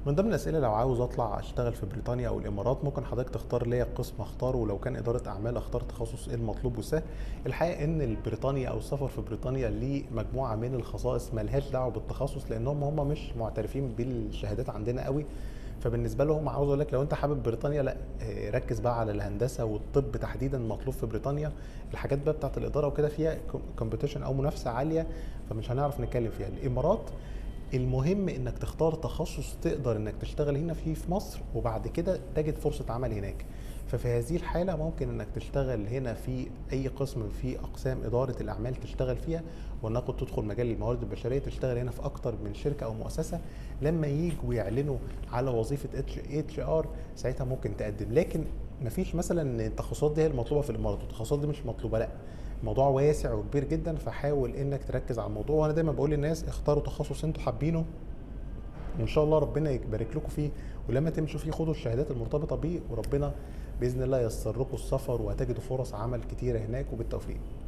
من ضمن الاسئله لو عاوز اطلع اشتغل في بريطانيا او الامارات ممكن حضرتك تختار ليا قسم اختاره ولو كان اداره اعمال اختار تخصص ايه المطلوب والسهل الحقيقه ان بريطانيا او السفر في بريطانيا ليه مجموعه من الخصائص ملهاش دعوه بالتخصص لانهم هم مش معترفين بالشهادات عندنا قوي فبالنسبه لهم عاوز اقول لك لو انت حابب بريطانيا لا آه، ركز بقى على الهندسه والطب تحديدا مطلوب في بريطانيا الحاجات بقى بتاعت الاداره وكده فيها كومبيتيشن او منافسه عاليه فمش هنعرف نتكلم فيها الامارات المهم انك تختار تخصص تقدر انك تشتغل هنا فيه في مصر وبعد كده تجد فرصه عمل هناك ففي هذه الحاله ممكن انك تشتغل هنا في اي قسم في اقسام اداره الاعمال تشتغل فيها وناخد تدخل مجال الموارد البشريه تشتغل هنا في اكتر من شركه او مؤسسه لما يجوا يعلنوا على وظيفه اتش ار ساعتها ممكن تقدم لكن مفيش مثلا التخصصات دي هي المطلوبه في الامارات والتخصصات دي مش مطلوبه لا الموضوع واسع وكبير جدا فحاول انك تركز على الموضوع وانا دايما بقول للناس اختاروا تخصص انتوا حابينه وان شاء الله ربنا يبارك لكم فيه ولما تمشوا فيه خدوا الشهادات المرتبطه بيه وربنا باذن الله ييسر لكم السفر وهتجدوا فرص عمل كتيره هناك وبالتوفيق